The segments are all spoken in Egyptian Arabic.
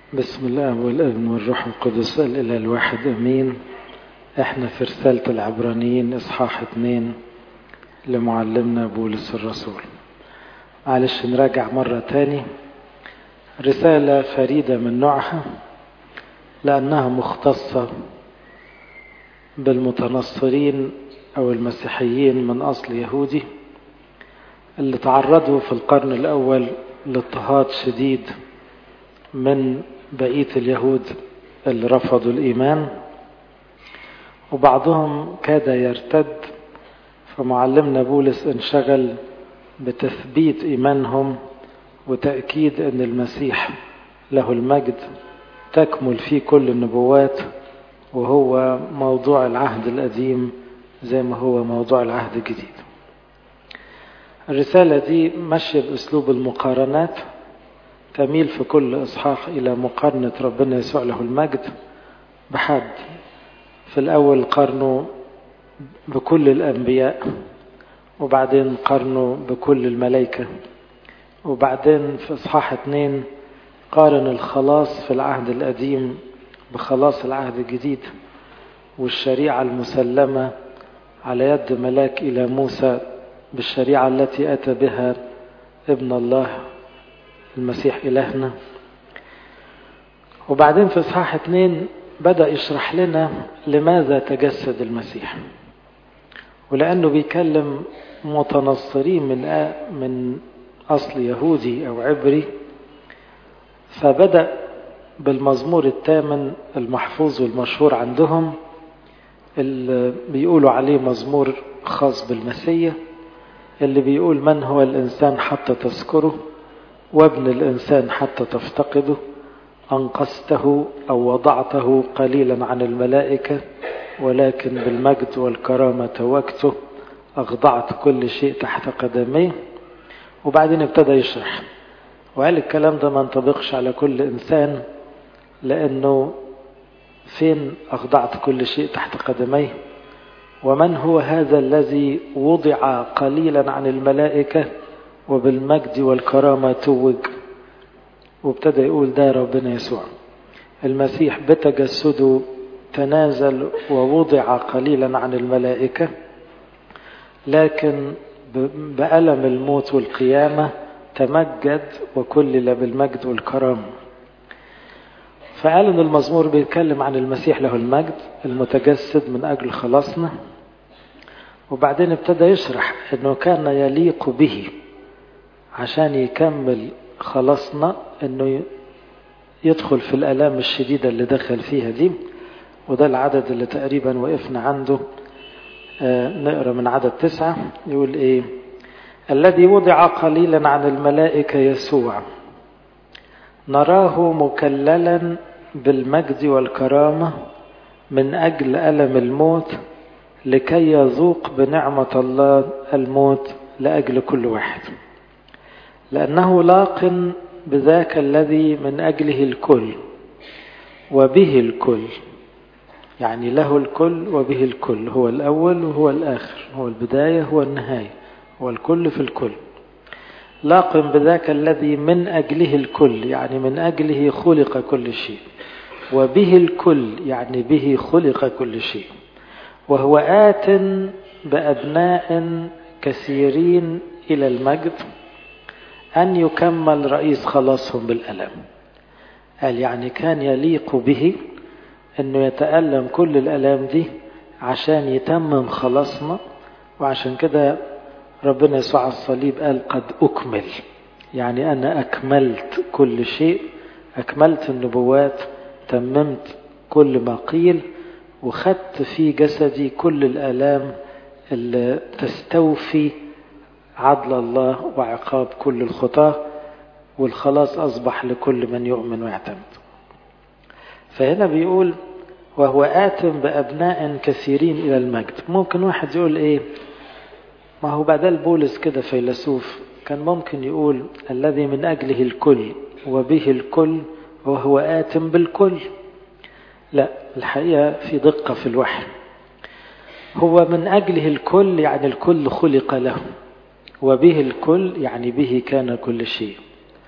بسم الله والابن والروح القدس الإله الواحد أمين احنا في رسالة العبرانيين إصحاح اتنين لمعلمنا بولس الرسول معلش نراجع مرة تاني رسالة فريدة من نوعها لأنها مختصة بالمتنصرين أو المسيحيين من أصل يهودي اللي تعرضوا في القرن الأول لاضطهاد شديد من بقية اليهود اللي رفضوا الإيمان وبعضهم كاد يرتد فمعلمنا بولس انشغل بتثبيت إيمانهم وتأكيد أن المسيح له المجد تكمل فيه كل النبوات وهو موضوع العهد القديم زي ما هو موضوع العهد الجديد الرسالة دي ماشية بأسلوب المقارنات تميل في كل إصحاح إلى مقارنة ربنا يسوع له المجد بحد في الأول قارنه بكل الأنبياء وبعدين قارنه بكل الملائكة وبعدين في إصحاح اتنين قارن الخلاص في العهد القديم بخلاص العهد الجديد والشريعة المسلمة على يد ملاك إلى موسى بالشريعة التي أتى بها ابن الله المسيح إلهنا وبعدين في إصحاح اتنين بدأ يشرح لنا لماذا تجسد المسيح ولأنه بيكلم متنصرين من من أصل يهودي أو عبري فبدأ بالمزمور الثامن المحفوظ والمشهور عندهم اللي بيقولوا عليه مزمور خاص بالمسيح اللي بيقول من هو الإنسان حتى تذكره وابن الإنسان حتى تفتقده أنقذته أو وضعته قليلا عن الملائكة ولكن بالمجد والكرامة توجته أخضعت كل شيء تحت قدميه وبعدين ابتدى يشرح وقال الكلام ده ما ينطبقش على كل إنسان لأنه فين أخضعت كل شيء تحت قدميه ومن هو هذا الذي وضع قليلا عن الملائكة وبالمجد والكرامة توج وابتدى يقول ده ربنا يسوع المسيح بتجسده تنازل ووضع قليلا عن الملائكة لكن بألم الموت والقيامة تمجد وكلل بالمجد والكرامة فقال ان المزمور بيتكلم عن المسيح له المجد المتجسد من اجل خلاصنا وبعدين ابتدى يشرح انه كان يليق به عشان يكمل خلاصنا انه يدخل في الالام الشديدة اللي دخل فيها دي وده العدد اللي تقريبا وقفنا عنده آه نقرا من عدد تسعة يقول ايه الذي وضع قليلا عن الملائكة يسوع نراه مكللا بالمجد والكرامة من أجل ألم الموت لكي يذوق بنعمة الله الموت لأجل كل واحد لأنه لاق بذاك الذي من أجله الكل وبه الكل يعني له الكل وبه الكل هو الأول وهو الآخر هو البداية هو النهاية هو الكل في الكل لاق بذاك الذي من أجله الكل يعني من أجله خلق كل شيء وبه الكل يعني به خلق كل شيء وهو آت بأبناء كثيرين إلى المجد أن يكمل رئيس خلاصهم بالألم قال يعني كان يليق به أنه يتألم كل الألام دي عشان يتمم خلاصنا وعشان كده ربنا يسوع على الصليب قال قد أكمل يعني أنا أكملت كل شيء أكملت النبوات تممت كل ما قيل وخدت في جسدي كل الآلام اللي تستوفي عدل الله وعقاب كل الخطاة والخلاص أصبح لكل من يؤمن ويعتمد فهنا بيقول وهو آتم بأبناء كثيرين إلى المجد ممكن واحد يقول إيه ما هو بدل بولس كده فيلسوف كان ممكن يقول الذي من أجله الكل وبه الكل وهو آتم بالكل لا الحقيقة في دقة في الوحي هو من أجله الكل يعني الكل خلق له وبه الكل يعني به كان كل شيء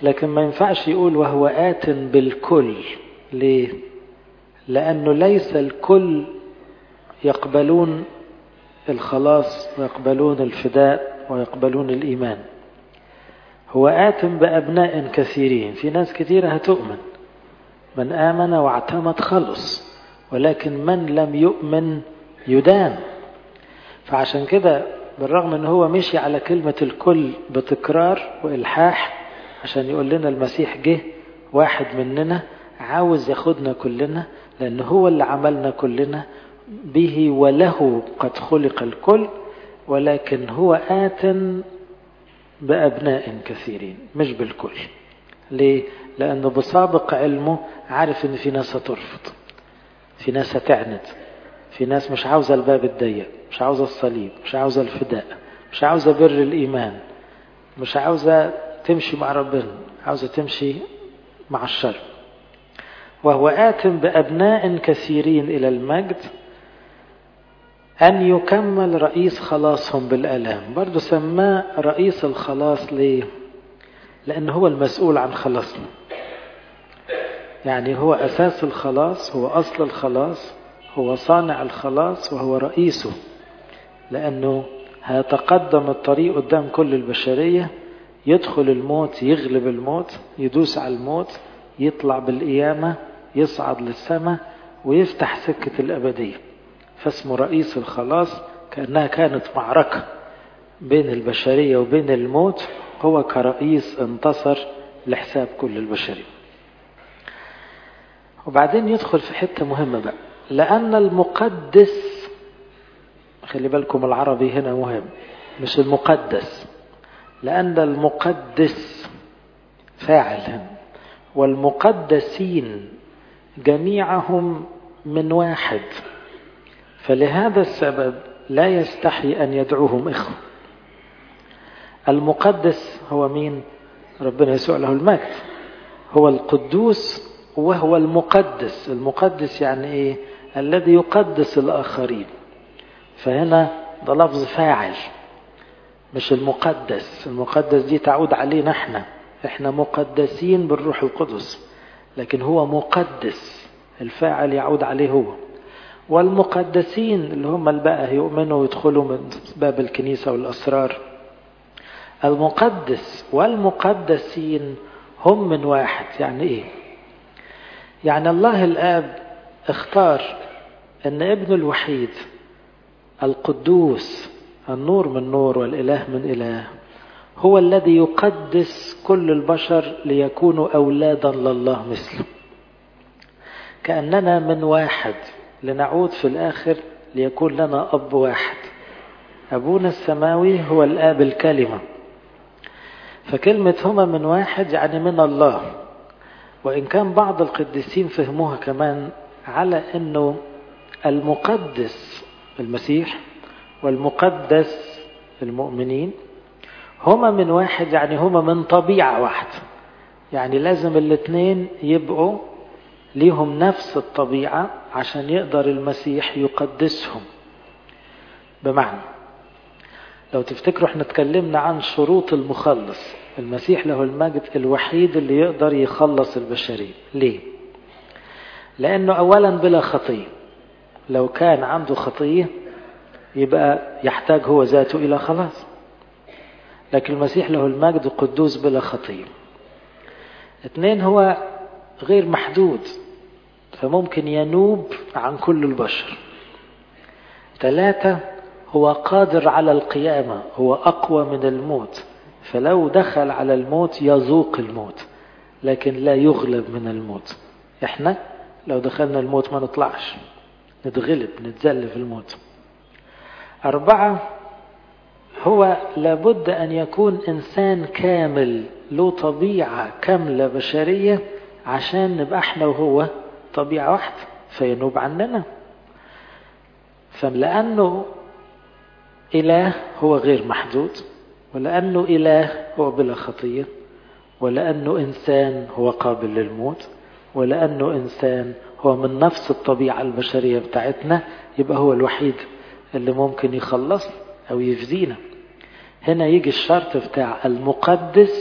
لكن ما ينفعش يقول وهو آت بالكل ليه لأنه ليس الكل يقبلون الخلاص ويقبلون الفداء ويقبلون الإيمان هو آت بأبناء كثيرين في ناس كثيرة هتؤمن من آمن واعتمد خلص ولكن من لم يؤمن يدان فعشان كده بالرغم ان هو مشي على كلمة الكل بتكرار وإلحاح عشان يقول لنا المسيح جه واحد مننا عاوز ياخدنا كلنا لأن هو اللي عملنا كلنا به وله قد خلق الكل ولكن هو آت بأبناء كثيرين مش بالكل ليه؟ لأنه بسابق علمه عارف إن في ناس هترفض في ناس هتعند في ناس مش عاوزة الباب الضيق مش عاوزة الصليب مش عاوزة الفداء مش عاوزة بر الإيمان مش عاوزة تمشي مع ربنا عاوزة تمشي مع الشر وهو آت بأبناء كثيرين إلى المجد أن يكمل رئيس خلاصهم بالألام برضو سماه رئيس الخلاص ليه لأن هو المسؤول عن خلاصنا يعني هو أساس الخلاص هو أصل الخلاص هو صانع الخلاص وهو رئيسه لأنه هيتقدم الطريق قدام كل البشرية يدخل الموت يغلب الموت يدوس على الموت يطلع بالقيامة يصعد للسماء ويفتح سكة الأبدية فاسمه رئيس الخلاص كأنها كانت معركة بين البشرية وبين الموت هو كرئيس انتصر لحساب كل البشرية وبعدين يدخل في حتة مهمة بقى لأن المقدس خلي بالكم العربي هنا مهم مش المقدس لأن المقدس فاعل هنا والمقدسين جميعهم من واحد فلهذا السبب لا يستحي أن يدعوهم إخوة المقدس هو مين ربنا يسوع له المجد هو القدوس وهو المقدس المقدس يعني ايه الذي يقدس الآخرين فهنا ده لفظ فاعل مش المقدس المقدس دي تعود علينا احنا احنا مقدسين بالروح القدس لكن هو مقدس الفاعل يعود عليه هو والمقدسين اللي هم اللي بقى يؤمنوا ويدخلوا من باب الكنيسة والأسرار المقدس والمقدسين هم من واحد يعني ايه يعني الله الآب اختار ان ابنه الوحيد القدوس النور من نور والإله من إله هو الذي يقدس كل البشر ليكونوا أولادا لله مثله كأننا من واحد لنعود في الآخر ليكون لنا أب واحد أبونا السماوي هو الآب الكلمة فكلمة هما من واحد يعني من الله وإن كان بعض القديسين فهموها كمان على أنه المقدس المسيح والمقدس المؤمنين هما من واحد يعني هما من طبيعة واحدة يعني لازم الاثنين يبقوا ليهم نفس الطبيعة عشان يقدر المسيح يقدسهم بمعنى لو تفتكروا احنا اتكلمنا عن شروط المخلص المسيح له المجد الوحيد اللي يقدر يخلص البشرية ليه لانه اولا بلا خطية لو كان عنده خطية يبقى يحتاج هو ذاته الى خلاص لكن المسيح له المجد قدوس بلا خطية اثنين هو غير محدود فممكن ينوب عن كل البشر ثلاثة هو قادر على القيامة هو أقوى من الموت فلو دخل على الموت يذوق الموت لكن لا يغلب من الموت احنا لو دخلنا الموت ما نطلعش نتغلب نتذل في الموت أربعة هو لابد أن يكون إنسان كامل له طبيعة كاملة بشرية عشان نبقى احنا وهو طبيعة واحدة فينوب عننا فلأنه إله هو غير محدود ولأنه إله هو بلا خطية ولأنه إنسان هو قابل للموت ولأنه إنسان هو من نفس الطبيعة البشرية بتاعتنا يبقى هو الوحيد اللي ممكن يخلص أو يفدينا هنا يجي الشرط بتاع المقدس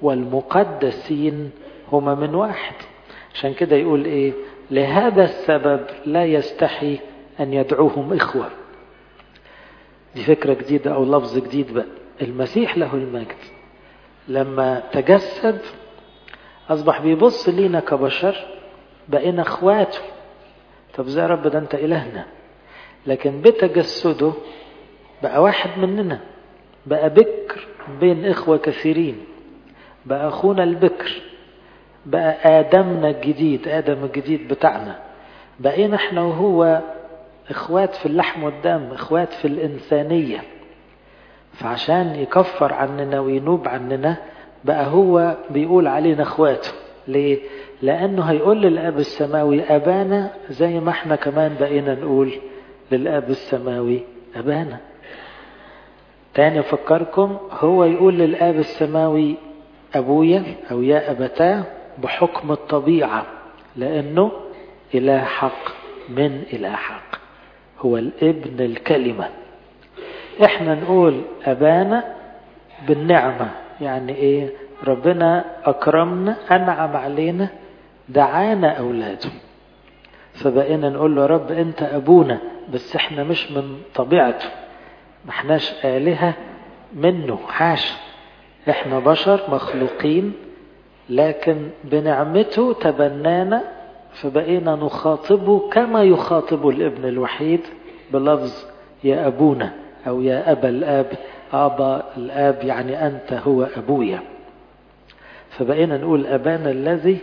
والمقدسين هما من واحد عشان كده يقول ايه لهذا السبب لا يستحي ان يدعوهم اخوة دي فكرة جديدة او لفظ جديد بقى المسيح له المجد لما تجسد اصبح بيبص لينا كبشر بقينا اخواته طب زي رب ده انت الهنا لكن بتجسده بقى واحد مننا بقى بكر بين اخوة كثيرين بقى اخونا البكر بقى ادمنا الجديد ادم الجديد بتاعنا بقينا احنا وهو اخوات في اللحم والدم اخوات في الانسانية فعشان يكفر عننا وينوب عننا بقى هو بيقول علينا اخواته ليه لانه هيقول للاب السماوي ابانا زي ما احنا كمان بقينا نقول للاب السماوي ابانا تاني افكركم هو يقول للاب السماوي ابويا او يا ابتاه بحكم الطبيعة لانه اله حق من اله حق هو الابن الكلمة احنا نقول ابانا بالنعمة يعني ايه ربنا اكرمنا انعم علينا دعانا اولاده فبقينا نقول له رب انت ابونا بس احنا مش من طبيعته ما احناش آلهة منه حاشا احنا بشر مخلوقين لكن بنعمته تبنانا فبقينا نخاطبه كما يخاطب الابن الوحيد بلفظ يا أبونا أو يا أبا الآب أبا الآب يعني أنت هو أبويا فبقينا نقول أبانا الذي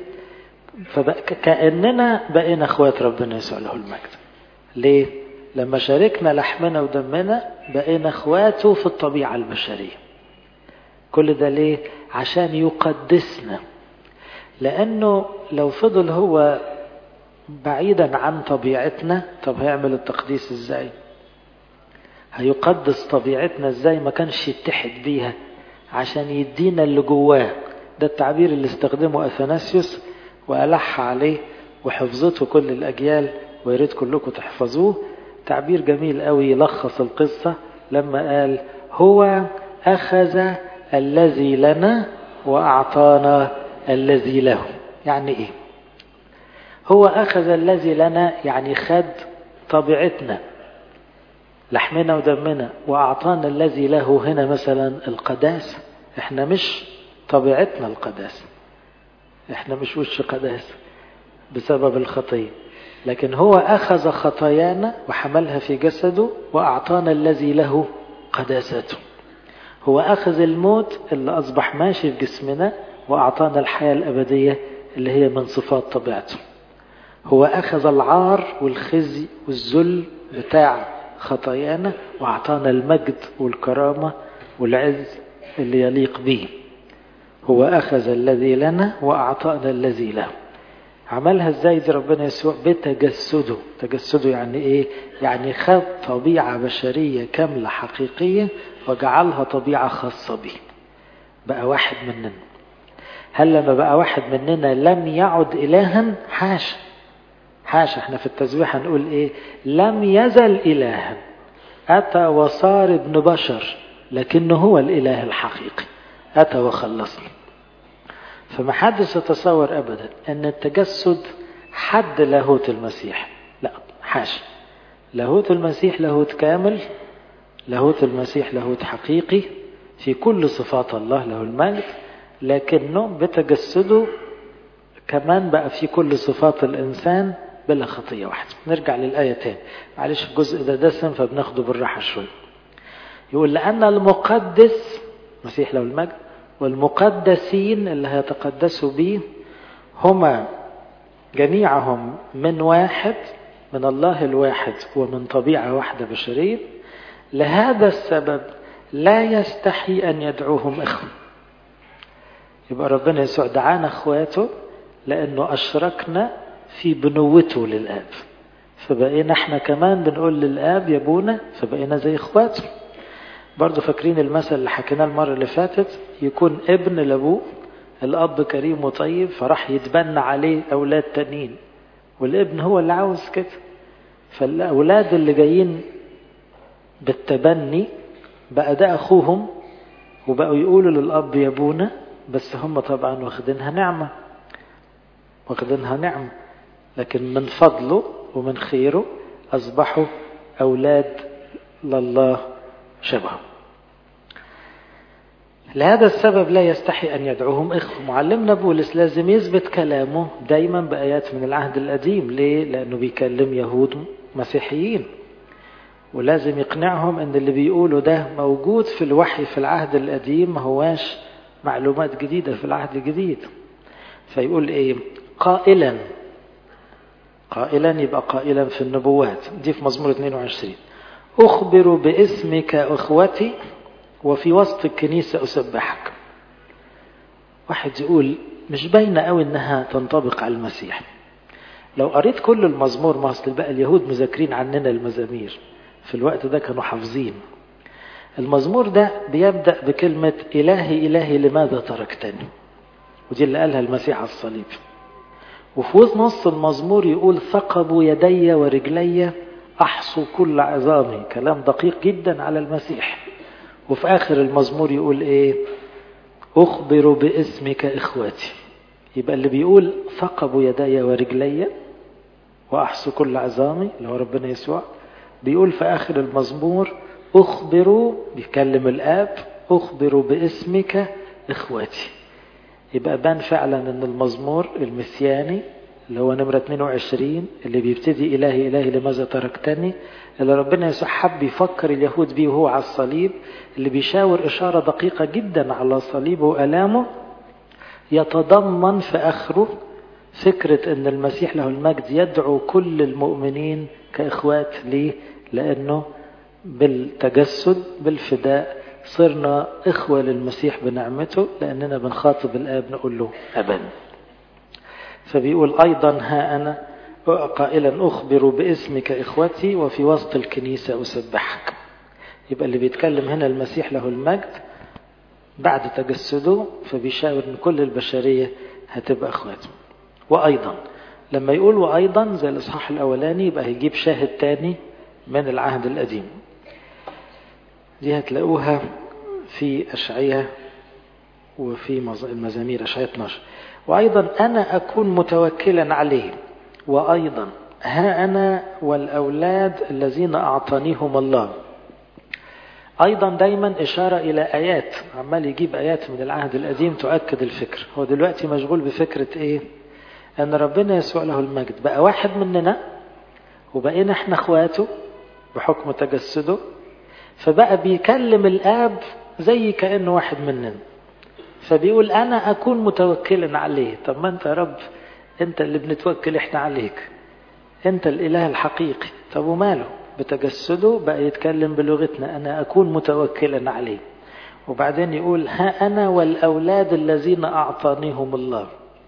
فكأننا بقينا أخوات ربنا يسوع له المجد ليه؟ لما شاركنا لحمنا ودمنا بقينا أخواته في الطبيعة البشرية كل ده ليه؟ عشان يقدسنا لأنه لو فضل هو بعيدا عن طبيعتنا طب هيعمل التقديس ازاي هيقدس طبيعتنا ازاي ما كانش يتحد بيها عشان يدينا اللي جواه ده التعبير اللي استخدمه اثناسيوس والح عليه وحفظته كل الاجيال ويريد كلكم تحفظوه تعبير جميل قوي يلخص القصة لما قال هو اخذ الذي لنا واعطانا الذي له يعني ايه هو اخذ الذي لنا يعني خد طبيعتنا لحمنا ودمنا واعطانا الذي له هنا مثلا القداسه احنا مش طبيعتنا القداسه احنا مش وش قداسه بسبب الخطيه لكن هو اخذ خطايانا وحملها في جسده واعطانا الذي له قداسته هو اخذ الموت اللي اصبح ماشي في جسمنا واعطانا الحياه الابديه اللي هي من صفات طبيعته هو أخذ العار والخزي والذل بتاع خطايانا وأعطانا المجد والكرامة والعز اللي يليق به هو أخذ الذي لنا وأعطانا الذي له عملها ازاي دي ربنا يسوع بتجسده تجسده يعني ايه يعني خد طبيعة بشرية كاملة حقيقية وجعلها طبيعة خاصة به بقى واحد مننا هل لما بقى واحد مننا لم يعد إلها حاشا حاشا احنا في التسبيح هنقول ايه لم يزل إلها أتى وصار ابن بشر لكنه هو الإله الحقيقي أتى وخلصنا فما حدش يتصور أبدا أن التجسد حد لاهوت المسيح لا حاشا لاهوت المسيح لاهوت كامل لاهوت المسيح لاهوت حقيقي في كل صفات الله له المجد لكنه بتجسده كمان بقى في كل صفات الإنسان بلا خطية واحدة نرجع للآية تاني معلش الجزء ده دسم فبناخده بالراحة شوية يقول لأن المقدس مسيح له المجد والمقدسين اللي هيتقدسوا به هما جميعهم من واحد من الله الواحد ومن طبيعة واحدة بشرية لهذا السبب لا يستحي أن يدعوهم إخوة يبقى ربنا يسوع دعانا اخواته لانه اشركنا في بنوته للاب فبقينا احنا كمان بنقول للاب يا ابونا فبقينا زي اخواته برضه فاكرين المثل اللي حكيناه المره اللي فاتت يكون ابن لابوه الاب كريم وطيب فراح يتبنى عليه اولاد تانيين والابن هو اللي عاوز كده فالاولاد اللي جايين بالتبني بقى ده اخوهم وبقوا يقولوا للاب يا ابونا بس هم طبعا واخدينها نعمة واخدينها نعمة لكن من فضله ومن خيره أصبحوا أولاد لله شبهه لهذا السبب لا يستحي أن يدعوهم إخوة معلمنا بولس لازم يثبت كلامه دايما بآيات من العهد القديم ليه؟ لأنه بيكلم يهود مسيحيين ولازم يقنعهم أن اللي بيقوله ده موجود في الوحي في العهد القديم ما هواش معلومات جديدة في العهد الجديد فيقول إيه قائلا قائلا يبقى قائلا في النبوات دي في مزمور 22 أخبر باسمك أخوتي وفي وسط الكنيسة أسبحك واحد يقول مش باينة قوي إنها تنطبق على المسيح لو قريت كل المزمور ما أصل بقى اليهود مذاكرين عننا المزامير في الوقت ده كانوا حافظين المزمور ده بيبدأ بكلمة إلهي إلهي لماذا تركتني ودي اللي قالها المسيح على الصليب وفي نص المزمور يقول ثقبوا يدي ورجلي أحصوا كل عظامي كلام دقيق جدا على المسيح وفي آخر المزمور يقول إيه أخبر باسمك إخواتي يبقى اللي بيقول ثقبوا يدي ورجلي وأحصوا كل عظامي اللي هو ربنا يسوع بيقول في آخر المزمور أخبروا بيكلم الآب أخبروا باسمك إخواتي يبقى بان فعلا ان المزمور المسياني اللي هو نمرة 22 اللي بيبتدي إلهي إلهي لماذا تركتني اللي ربنا يسوع حب يفكر اليهود بيه وهو على الصليب اللي بيشاور إشارة دقيقة جدا على صليبه وألامه يتضمن في آخره فكرة أن المسيح له المجد يدعو كل المؤمنين كإخوات ليه لأنه بالتجسد بالفداء صرنا إخوة للمسيح بنعمته لأننا بنخاطب الآب نقول له أبا فبيقول أيضا ها أنا قائلا أخبر باسمك إخوتي وفي وسط الكنيسة أسبحك يبقى اللي بيتكلم هنا المسيح له المجد بعد تجسده فبيشاور ان كل البشرية هتبقى اخواته وايضا لما يقول وايضا زي الاصحاح الاولاني يبقى هيجيب شاهد تاني من العهد القديم دي هتلاقوها في اشعياء وفي المزامير اشعياء 12 وايضا انا اكون متوكلا عليه وايضا ها انا والاولاد الذين اعطانيهم الله أيضا دايما إشارة إلى آيات عمال يجيب آيات من العهد القديم تؤكد الفكر هو دلوقتي مشغول بفكرة إيه أن ربنا يسوع له المجد بقى واحد مننا وبقينا إحنا إخواته بحكم تجسده فبقى بيكلم الآب زي كأنه واحد مننا فبيقول أنا أكون متوكلا عليه طب ما أنت يا رب أنت اللي بنتوكل إحنا عليك أنت الإله الحقيقي طب وماله بتجسده بقى يتكلم بلغتنا أنا أكون متوكلا عليه وبعدين يقول ها أنا والأولاد الذين أعطانيهم الله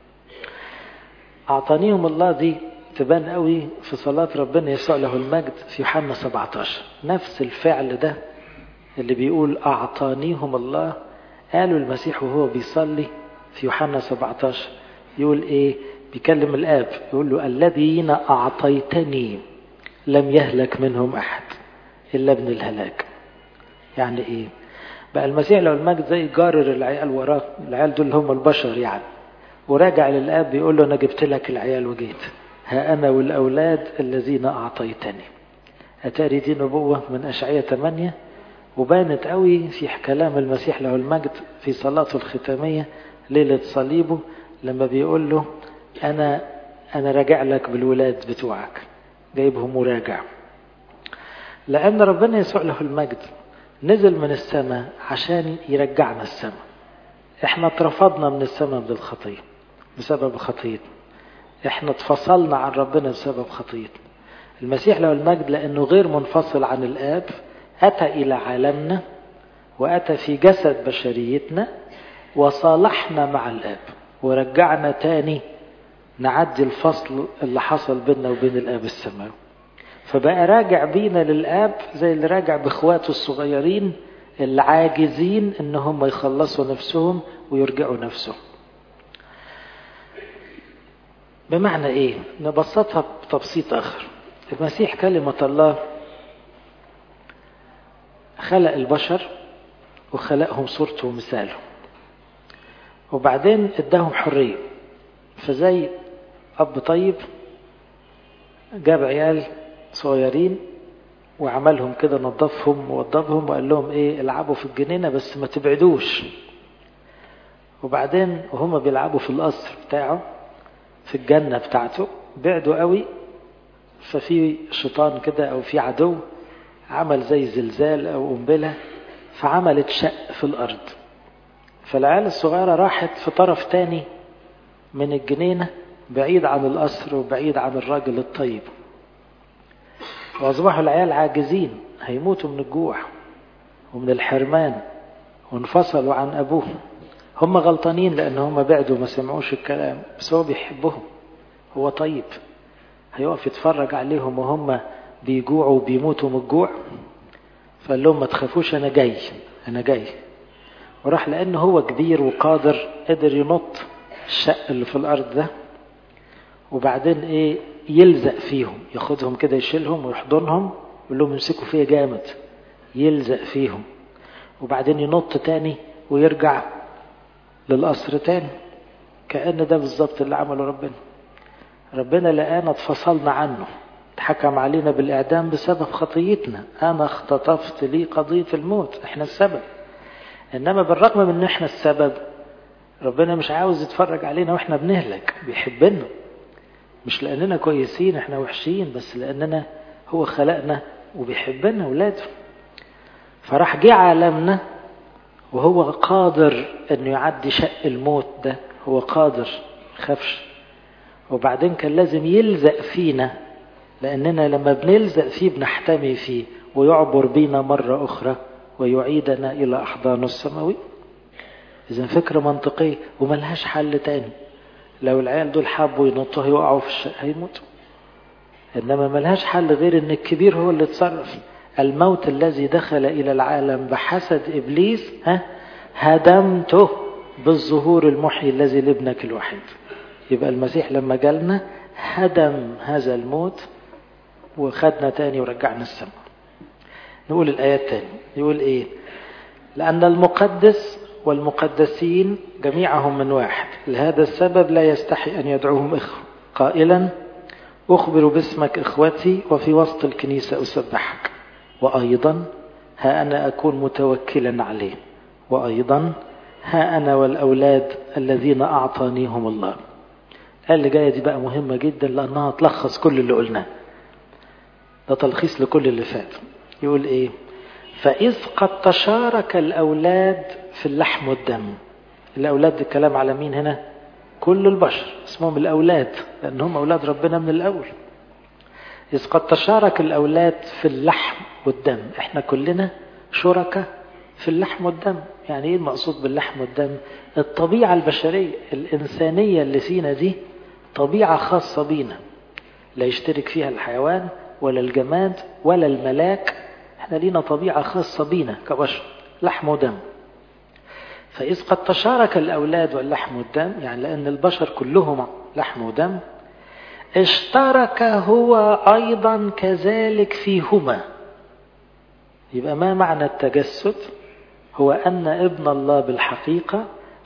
أعطانيهم الله دي تبان قوي في صلاة ربنا يسوع له المجد في يوحنا 17 نفس الفعل ده اللي بيقول أعطانيهم الله قالوا المسيح وهو بيصلي في يوحنا 17 يقول إيه بيكلم الآب يقول له الذين أعطيتني لم يهلك منهم أحد إلا ابن الهلاك يعني إيه بقى المسيح لو المجد زي جارر العيال وراه العيال دول هم البشر يعني وراجع للآب بيقول له أنا جبت لك العيال وجيت ها أنا والأولاد الذين أعطيتني أتاري دي نبوة من أشعية 8 وبانت قوي في كلام المسيح له المجد في صلاته الختامية ليلة صليبه لما بيقول له أنا أنا راجع لك بالولاد بتوعك جايبهم وراجع لأن ربنا يسوع له المجد نزل من السماء عشان يرجعنا السماء احنا اترفضنا من السماء بالخطية بسبب خطيتنا احنا اتفصلنا عن ربنا بسبب خطيتنا المسيح له المجد لأنه غير منفصل عن الآب أتى إلى عالمنا وأتى في جسد بشريتنا وصالحنا مع الآب ورجعنا تاني نعدي الفصل اللي حصل بيننا وبين الآب السماوي فبقى راجع بينا للآب زي اللي راجع بإخواته الصغيرين اللي عاجزين إن هم يخلصوا نفسهم ويرجعوا نفسهم بمعنى إيه؟ نبسطها بتبسيط آخر المسيح كلمة الله خلق البشر وخلقهم صورته ومثاله وبعدين اداهم حرية فزي أب طيب جاب عيال صغيرين وعملهم كده نظفهم ووضبهم وقال لهم ايه العبوا في الجنينة بس ما تبعدوش وبعدين وهم بيلعبوا في القصر بتاعه في الجنة بتاعته بعدوا قوي ففي شيطان كده او في عدو عمل زي زلزال او قنبلة فعملت شق في الارض فالعيال الصغيرة راحت في طرف تاني من الجنينة بعيد عن القصر وبعيد عن الراجل الطيب وأصبحوا العيال عاجزين هيموتوا من الجوع ومن الحرمان وانفصلوا عن أبوهم هم غلطانين لأن هم بعدوا ما سمعوش الكلام بس هو بيحبهم هو طيب هيقف يتفرج عليهم وهم بيجوعوا وبيموتوا من الجوع فقال لهم ما تخافوش أنا جاي أنا جاي وراح لأنه هو كبير وقادر قدر ينط الشق اللي في الأرض ده وبعدين إيه يلزق فيهم ياخدهم كده يشيلهم ويحضنهم يقول لهم امسكوا فيا جامد يلزق فيهم وبعدين ينط تاني ويرجع للقصر تاني كأن ده بالظبط اللي عمله ربنا ربنا لقانا اتفصلنا عنه اتحكم علينا بالإعدام بسبب خطيتنا أنا اختطفت لي قضية الموت احنا السبب إنما بالرغم من إن احنا السبب ربنا مش عاوز يتفرج علينا واحنا بنهلك بيحبنا مش لأننا كويسين احنا وحشين بس لأننا هو خلقنا وبيحبنا ولاده فراح جه عالمنا وهو قادر انه يعدي شق الموت ده هو قادر خافش وبعدين كان لازم يلزق فينا لأننا لما بنلزق فيه بنحتمي فيه ويعبر بينا مرة أخرى ويعيدنا إلى أحضانه السماوي إذا فكرة منطقية وملهاش حل تاني لو العيال دول حبوا ينطوا هيوقعوا في الشق هيموتوا إنما ملهاش حل غير إن الكبير هو اللي اتصرف الموت الذي دخل إلى العالم بحسد إبليس ها هدمته بالظهور المحيي الذي لابنك الوحيد يبقى المسيح لما جالنا هدم هذا الموت وخدنا تاني ورجعنا السماء نقول الآيات تاني يقول إيه لأن المقدس والمقدسين جميعهم من واحد لهذا السبب لا يستحي أن يدعوهم إخوة قائلا أخبر باسمك إخوتي وفي وسط الكنيسة أسبحك وأيضا ها أنا أكون متوكلا عليه وأيضا ها أنا والأولاد الذين أعطانيهم الله قال اللي جاية دي بقى مهمة جدا لأنها تلخص كل اللي قلناه ده تلخيص لكل اللي فات يقول إيه فإذ قد تشارك الأولاد في اللحم والدم الأولاد ده الكلام على مين هنا كل البشر اسمهم الأولاد لأنهم أولاد ربنا من الأول إذ قد تشارك الأولاد في اللحم والدم إحنا كلنا شركة في اللحم والدم يعني إيه المقصود باللحم والدم الطبيعة البشرية الإنسانية اللي فينا دي طبيعة خاصة بينا لا يشترك فيها الحيوان ولا الجماد ولا الملاك احنا لينا طبيعة خاصة بينا كبشر لحم ودم فإذ قد تشارك الأولاد واللحم والدم يعني لأن البشر كلهم لحم ودم اشترك هو أيضا كذلك فيهما يبقى ما معنى التجسد هو أن ابن الله بالحقيقة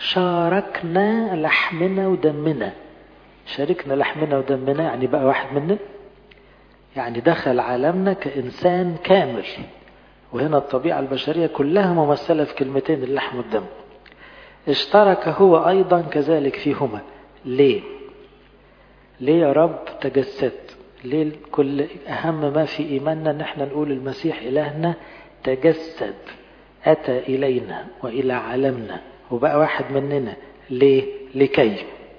شاركنا لحمنا ودمنا شاركنا لحمنا ودمنا يعني بقى واحد مننا يعني دخل عالمنا كإنسان كامل وهنا الطبيعة البشرية كلها ممثلة في كلمتين اللحم والدم اشترك هو أيضا كذلك فيهما ليه ليه يا رب تجسدت ليه كل أهم ما في إيماننا أن احنا نقول المسيح إلهنا تجسد أتى إلينا وإلى عالمنا وبقى واحد مننا ليه لكي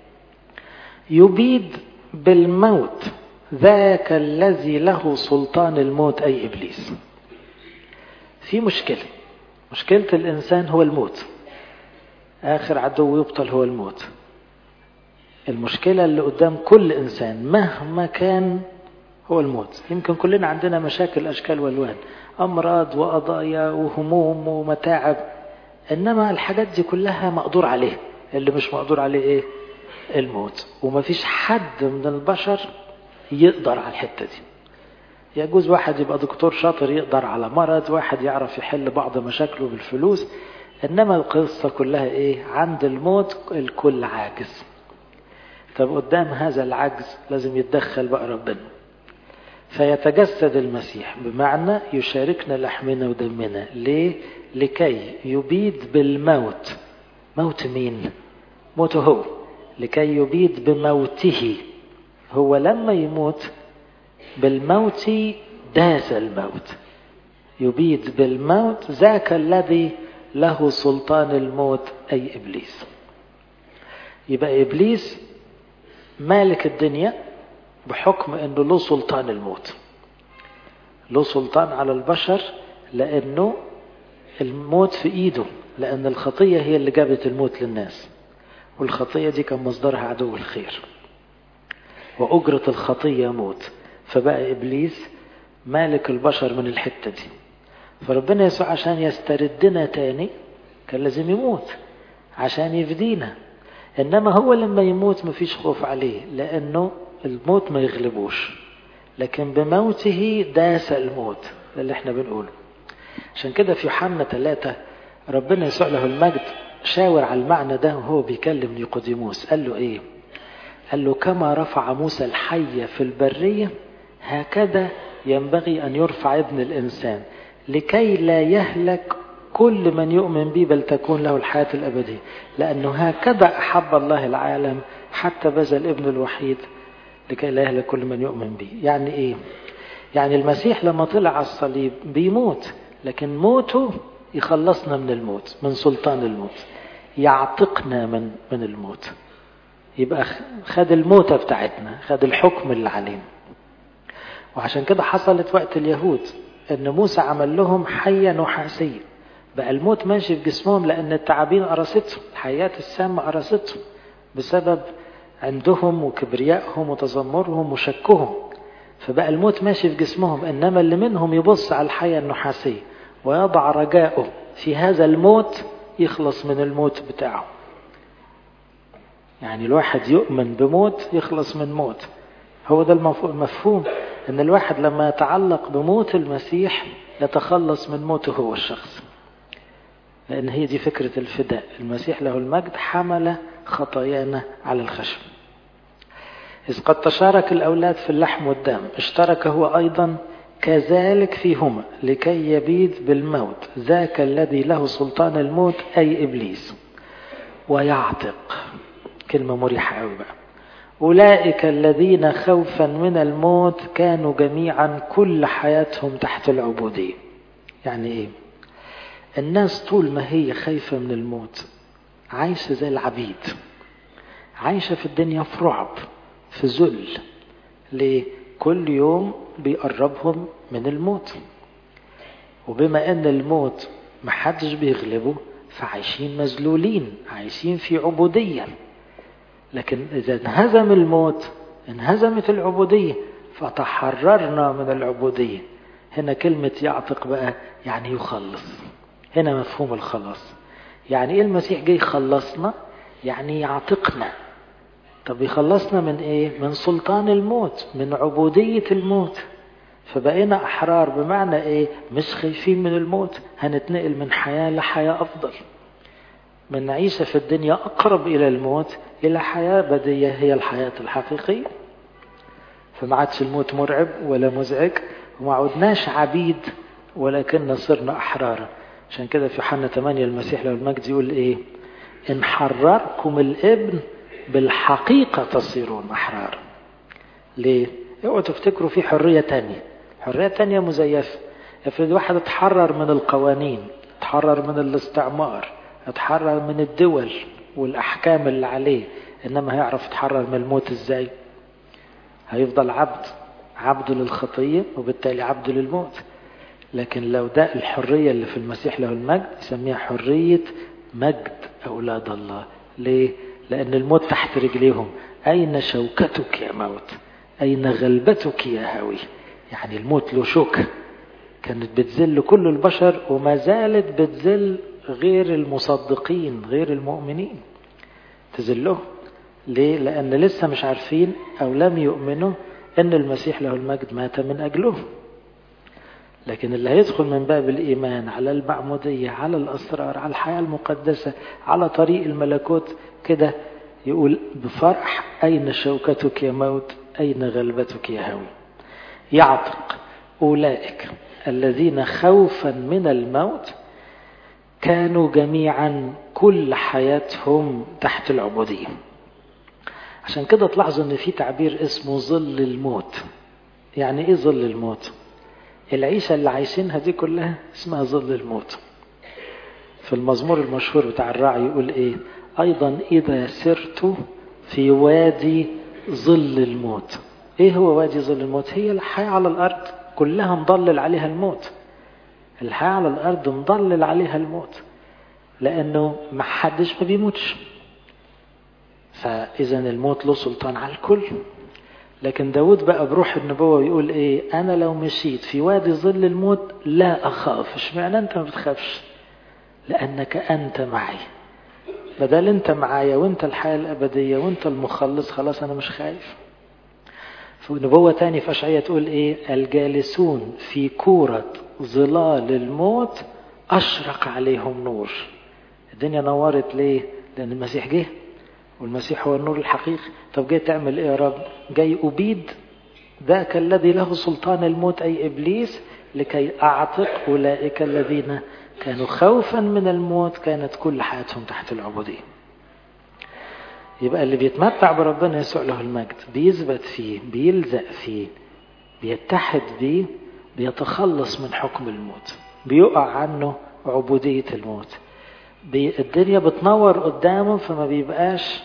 يبيد بالموت ذاك الذي له سلطان الموت أي إبليس في مشكلة مشكلة الإنسان هو الموت آخر عدو يبطل هو الموت المشكلة اللي قدام كل إنسان مهما كان هو الموت يمكن كلنا عندنا مشاكل أشكال والوان أمراض وقضايا وهموم ومتاعب إنما الحاجات دي كلها مقدور عليه اللي مش مقدور عليه إيه الموت ومفيش حد من البشر يقدر على الحتة دي يجوز واحد يبقى دكتور شاطر يقدر على مرض واحد يعرف يحل بعض مشاكله بالفلوس إنما القصة كلها إيه عند الموت الكل عاجز طب قدام هذا العجز لازم يتدخل بقى ربنا فيتجسد المسيح بمعنى يشاركنا لحمنا ودمنا ليه لكي يبيد بالموت موت مين موته هو لكي يبيد بموته هو لما يموت بالموت داس الموت يبيد بالموت ذاك الذي له سلطان الموت أي إبليس يبقى إبليس مالك الدنيا بحكم أنه له سلطان الموت له سلطان على البشر لأنه الموت في إيده لأن الخطية هي اللي جابت الموت للناس والخطية دي كان مصدرها عدو الخير وأجرة الخطية موت فبقى إبليس مالك البشر من الحتة دي فربنا يسوع عشان يستردنا تاني كان لازم يموت عشان يفدينا إنما هو لما يموت مفيش خوف عليه لأنه الموت ما يغلبوش لكن بموته داس الموت ده اللي احنا بنقوله عشان كده في يوحنا ثلاثة ربنا يسوع له المجد شاور على المعنى ده وهو بيكلم نيقوديموس قال له ايه قال له كما رفع موسى الحية في البرية هكذا ينبغي أن يرفع ابن الإنسان لكي لا يهلك كل من يؤمن به بل تكون له الحياة الأبدية لأنه هكذا أحب الله العالم حتى بذل ابن الوحيد لكي لا يهلك كل من يؤمن به يعني إيه يعني المسيح لما طلع على الصليب بيموت لكن موته يخلصنا من الموت من سلطان الموت يعتقنا من من الموت يبقى خد الموتة بتاعتنا خد الحكم اللي علينا وعشان كده حصلت وقت اليهود ان موسى عمل لهم حية نحاسية بقى الموت ماشي في جسمهم لان التعابين قرصتهم الحيات السامة قرصتهم بسبب عندهم وكبريائهم وتذمرهم وشكهم فبقى الموت ماشي في جسمهم انما اللي منهم يبص على الحية النحاسية ويضع رجاءه في هذا الموت يخلص من الموت بتاعه يعني الواحد يؤمن بموت يخلص من موت هو ده المفهوم ان الواحد لما يتعلق بموت المسيح يتخلص من موته هو الشخص لان هي دي فكرة الفداء المسيح له المجد حمل خطايانا على الخشب إذ قد تشارك الأولاد في اللحم والدم اشترك هو أيضا كذلك فيهما لكي يبيد بالموت ذاك الذي له سلطان الموت أي إبليس ويعتق كلمة مريحة أوي بقى أولئك الذين خوفا من الموت كانوا جميعا كل حياتهم تحت العبودية يعني إيه الناس طول ما هي خايفة من الموت عايشة زي العبيد عايشة في الدنيا في رعب في ذل ليه كل يوم بيقربهم من الموت وبما ان الموت محدش بيغلبه فعايشين مذلولين عايشين في عبودية لكن إذا انهزم الموت انهزمت العبودية فتحررنا من العبودية هنا كلمة يعتق بقى يعني يخلص هنا مفهوم الخلاص يعني ايه المسيح جاي يخلصنا يعني يعتقنا طب يخلصنا من ايه من سلطان الموت من عبودية الموت فبقينا احرار بمعنى ايه مش خايفين من الموت هنتنقل من حياة لحياة افضل من عيشة في الدنيا اقرب الى الموت الى حياة بدية هي الحياة الحقيقية فما عادش الموت مرعب ولا مزعج وما عدناش عبيد ولكن صرنا احرارا عشان كده في يوحنا 8 المسيح له المجد يقول ايه ان حرركم الابن بالحقيقة تصيرون أحرار ليه؟ اوعوا تفتكروا في حرية تانية حرية تانية مزيفة افرض واحد اتحرر من القوانين اتحرر من الاستعمار اتحرر من الدول والأحكام اللي عليه إنما هيعرف يتحرر من الموت ازاي هيفضل عبد عبد للخطية وبالتالي عبد للموت لكن لو ده الحرية اللي في المسيح له المجد يسميها حرية مجد أولاد الله ليه؟ لأن الموت تحت رجليهم أين شوكتك يا موت أين غلبتك يا هاوي يعني الموت له شوكة كانت بتذل كل البشر وما زالت بتذل غير المصدقين غير المؤمنين تذلهم ليه لأن لسه مش عارفين أو لم يؤمنوا أن المسيح له المجد مات من أجلهم لكن اللي هيدخل من باب الإيمان على المعمودية على الأسرار على الحياة المقدسة على طريق الملكوت كده يقول بفرح أين شوكتك يا موت أين غلبتك يا هوي يعتق أولئك الذين خوفا من الموت كانوا جميعا كل حياتهم تحت العبودية عشان كده تلاحظوا ان في تعبير اسمه ظل الموت يعني ايه ظل الموت العيشة اللي عايشينها دي كلها اسمها ظل الموت في المزمور المشهور بتاع الراعي يقول ايه ايضا اذا سرت في وادي ظل الموت ايه هو وادي ظل الموت هي الحياة على الارض كلها مضلل عليها الموت الحياة على الارض مضلل عليها الموت لانه ما حدش ما بيموتش فاذا الموت له سلطان على الكل لكن داود بقى بروح النبوة يقول ايه انا لو مشيت في وادي ظل الموت لا اخاف اشمعنى انت ما بتخافش لانك انت معي بدل انت معايا وانت الحياة الابدية وانت المخلص خلاص انا مش خايف في نبوة تاني في اشعية تقول ايه الجالسون في كورة ظلال الموت اشرق عليهم نور الدنيا نورت ليه لان المسيح جه والمسيح هو النور الحقيقي طب جاي تعمل ايه يا رب جاي أبيد ذاك الذي له سلطان الموت أي إبليس لكي أعتق أولئك الذين كانوا خوفا من الموت كانت كل حياتهم تحت العبودية يبقى اللي بيتمتع بربنا يسوع له المجد بيثبت فيه بيلزق فيه بيتحد بيه بيتخلص من حكم الموت بيقع عنه عبودية الموت الدنيا بتنور قدامه فما بيبقاش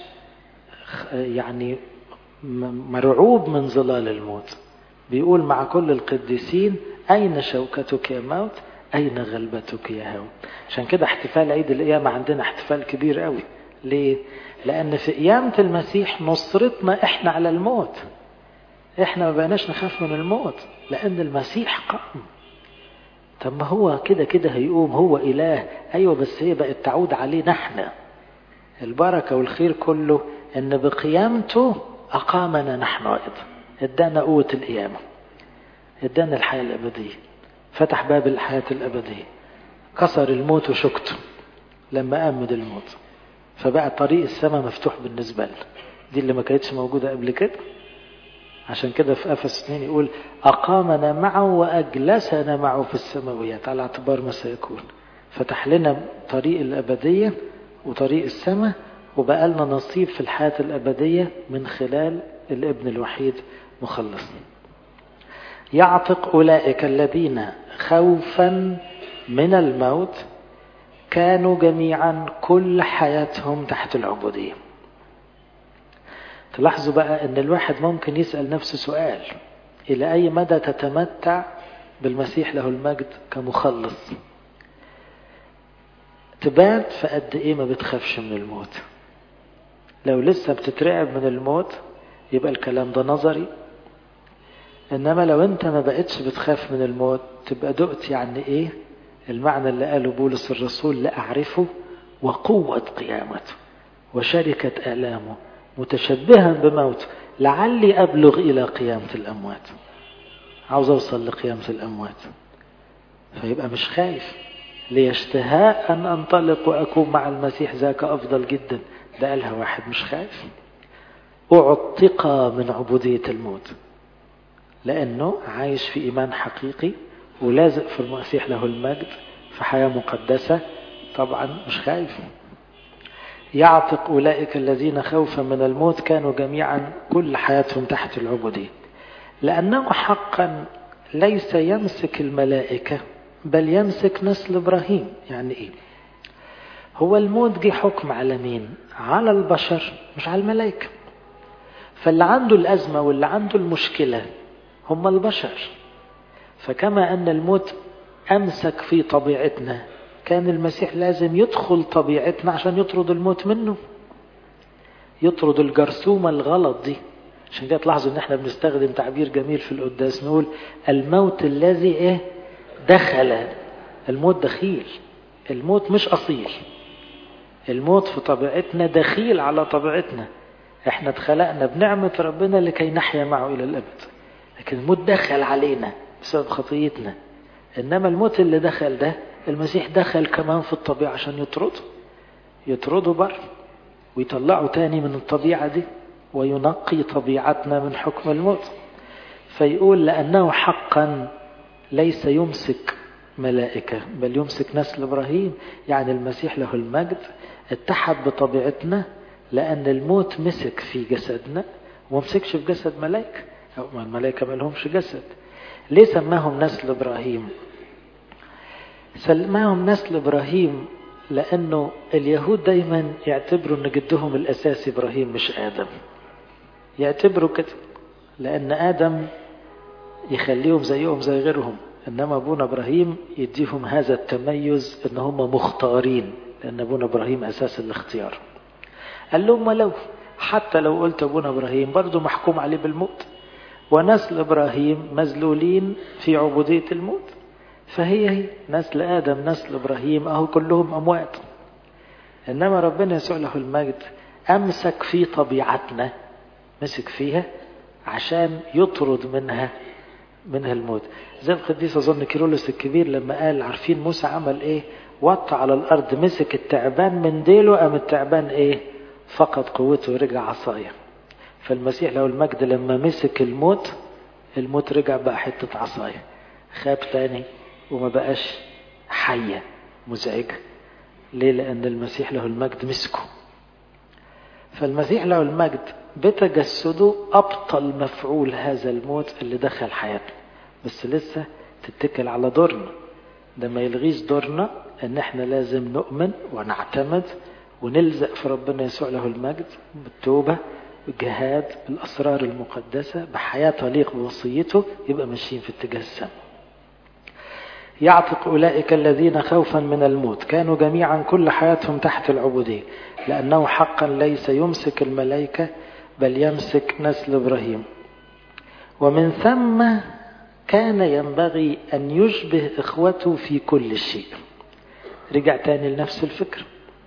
يعني مرعوب من ظلال الموت بيقول مع كل القديسين أين شوكتك يا موت أين غلبتك يا هو عشان كده احتفال عيد القيامة عندنا احتفال كبير قوي ليه لأن في قيامة المسيح نصرتنا احنا على الموت احنا ما بقناش نخاف من الموت لأن المسيح قام طب ما هو كده كده هيقوم هو إله أيوة بس هي بقت تعود علينا احنا البركة والخير كله ان بقيامته أقامنا نحن أيضا ادانا قوة القيامة ادانا الحياة الأبدية فتح باب الحياة الأبدية كسر الموت وشكته لما أمد الموت فبقى طريق السماء مفتوح بالنسبة لنا دي اللي ما كانتش موجودة قبل كده عشان كده في أفس 2 يقول أقامنا معه وأجلسنا معه في السماويات على اعتبار ما سيكون فتح لنا طريق الأبدية وطريق السماء وبقى لنا نصيب في الحياة الأبدية من خلال الابن الوحيد مخلص يعتق أولئك الذين خوفا من الموت كانوا جميعا كل حياتهم تحت العبودية تلاحظوا بقى ان الواحد ممكن يسأل نفسه سؤال الى اي مدى تتمتع بالمسيح له المجد كمخلص تبات في قد ايه ما بتخافش من الموت لو لسه بتترعب من الموت يبقى الكلام ده نظري انما لو انت ما بقتش بتخاف من الموت تبقى دقت يعني ايه المعنى اللي قاله بولس الرسول لأعرفه وقوة قيامته وشركة آلامه متشبها بموته لعلي أبلغ إلى قيامة الأموات عاوز أوصل لقيامة الأموات فيبقى مش خايف ليشتهاء أن أنطلق وأكون مع المسيح ذاك أفضل جدا ده قالها واحد مش خايف أعتق من عبودية الموت لأنه عايش في إيمان حقيقي ولازق في المسيح له المجد في حياة مقدسة طبعا مش خايف يعتق أولئك الذين خوفا من الموت كانوا جميعا كل حياتهم تحت العبودية لأنه حقا ليس يمسك الملائكة بل يمسك نسل إبراهيم يعني إيه هو الموت جه حكم على مين على البشر مش على الملائكة فاللي عنده الأزمة واللي عنده المشكلة هم البشر فكما أن الموت أمسك في طبيعتنا كان المسيح لازم يدخل طبيعتنا عشان يطرد الموت منه يطرد الجرثومة الغلط دي عشان كده تلاحظوا ان احنا بنستخدم تعبير جميل في القداس نقول الموت الذي ايه دخل الموت دخيل الموت مش اصيل الموت في طبيعتنا دخيل على طبيعتنا احنا اتخلقنا بنعمة ربنا لكي نحيا معه الى الابد لكن الموت دخل علينا بسبب خطيتنا إنما الموت اللي دخل ده المسيح دخل كمان في الطبيعة عشان يطرده يطرده بره ويطلعه تاني من الطبيعة دي وينقي طبيعتنا من حكم الموت فيقول لأنه حقا ليس يمسك ملائكة بل يمسك نسل إبراهيم يعني المسيح له المجد اتحد بطبيعتنا لأن الموت مسك في جسدنا ومسكش في جسد ملائكة أو ما الملائكة ما لهمش جسد ليه سماهم نسل إبراهيم سماهم نسل إبراهيم لأنه اليهود دايما يعتبروا أن جدهم الأساسي إبراهيم مش آدم يعتبروا كده لأن آدم يخليهم زيهم زي غيرهم إنما أبونا إبراهيم يديهم هذا التميز إن هم مختارين لأن أبونا إبراهيم أساس الاختيار قال لهم ولو حتى لو قلت أبونا إبراهيم برضه محكوم عليه بالموت ونسل إبراهيم مذلولين في عبودية الموت فهي هي نسل آدم نسل إبراهيم أهو كلهم أموات إنما ربنا يسوع له المجد أمسك في طبيعتنا مسك فيها عشان يطرد منها منها الموت زي القديس أظن كيرولس الكبير لما قال عارفين موسى عمل إيه وطى على الأرض مسك التعبان من ديله قام التعبان إيه فقد قوته ورجع عصاية فالمسيح له المجد لما مسك الموت الموت رجع بقى حتة عصاية خاب تاني وما بقاش حية مزعجة ليه لأن المسيح له المجد مسكه فالمسيح له المجد بتجسده أبطل مفعول هذا الموت اللي دخل حياتنا بس لسه تتكل على دورنا ده ما يلغيش دورنا ان احنا لازم نؤمن ونعتمد ونلزق في ربنا يسوع له المجد بالتوبة بالجهاد بالأسرار المقدسة بحياة تليق بوصيته يبقى ماشيين في اتجاه السماء يعتق أولئك الذين خوفا من الموت كانوا جميعا كل حياتهم تحت العبودية لأنه حقا ليس يمسك الملائكة بل يمسك نسل إبراهيم ومن ثم كان ينبغي أن يشبه إخوته في كل شيء رجع تاني لنفس الفكرة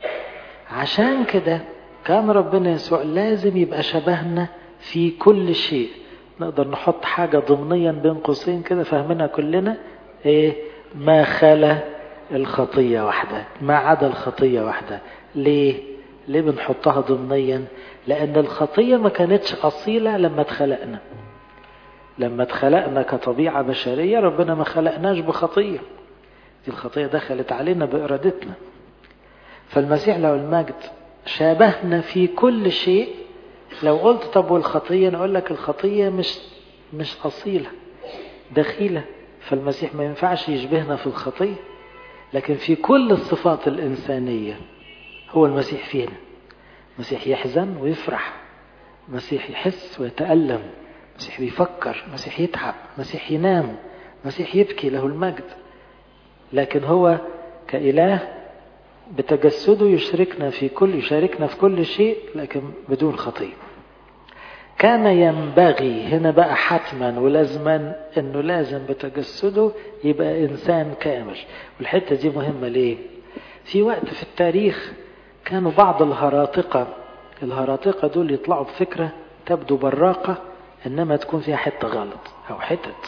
عشان كده كان ربنا يسوع لازم يبقى شبهنا في كل شيء نقدر نحط حاجة ضمنيا بين قوسين كده فاهمينها كلنا ايه ما خلا الخطية واحدة ما عدا الخطية واحدة ليه ليه بنحطها ضمنيا لأن الخطية ما كانتش أصيلة لما اتخلقنا لما اتخلقنا كطبيعة بشرية ربنا ما خلقناش بخطية دي الخطية دخلت علينا بإرادتنا فالمسيح له المجد شابهنا في كل شيء لو قلت طب والخطية نقول لك الخطية مش مش أصيلة دخيلة فالمسيح ما ينفعش يشبهنا في الخطية لكن في كل الصفات الإنسانية هو المسيح فينا المسيح يحزن ويفرح المسيح يحس ويتألم المسيح بيفكر المسيح يتعب المسيح ينام المسيح يبكي له المجد لكن هو كإله بتجسده يشركنا في كل يشاركنا في كل شيء لكن بدون خطية كان ينبغي هنا بقى حتما ولازما انه لازم بتجسده يبقى انسان كامل والحتة دي مهمة ليه في وقت في التاريخ كانوا بعض الهراطقة الهراطقة دول يطلعوا بفكرة تبدو براقة انما تكون فيها حتة غلط او حتت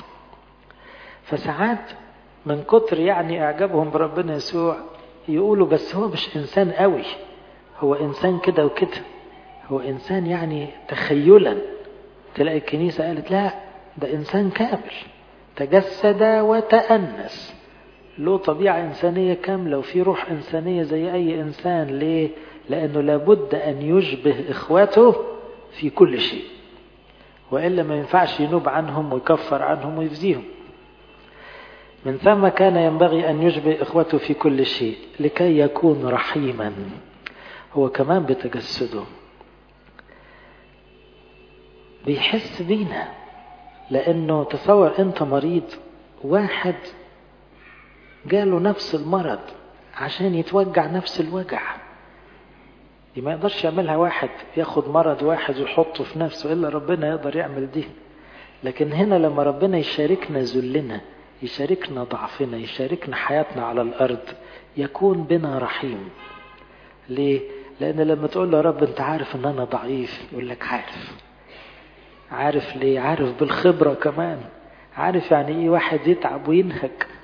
فساعات من كتر يعني اعجابهم بربنا يسوع يقولوا بس هو مش انسان قوي هو انسان كده وكده هو انسان يعني تخيلا تلاقي الكنيسة قالت لا ده انسان كامل تجسد وتأنس له طبيعة إنسانية كاملة وفي روح إنسانية زي أي إنسان ليه؟ لأنه لابد أن يشبه إخواته في كل شيء وإلا ما ينفعش ينوب عنهم ويكفر عنهم ويفزيهم من ثم كان ينبغي أن يشبه إخوته في كل شيء لكي يكون رحيما هو كمان بتجسده بيحس بينا لأنه تصور أنت مريض واحد جاله نفس المرض عشان يتوجع نفس الوجع دي ما يقدرش يعملها واحد ياخد مرض واحد ويحطه في نفسه إلا ربنا يقدر يعمل دي لكن هنا لما ربنا يشاركنا ذلنا يشاركنا ضعفنا يشاركنا حياتنا على الأرض يكون بنا رحيم ليه؟ لأن لما تقول له يا رب أنت عارف أن أنا ضعيف يقول لك عارف عارف ليه؟ عارف بالخبرة كمان عارف يعني إيه واحد يتعب وينهك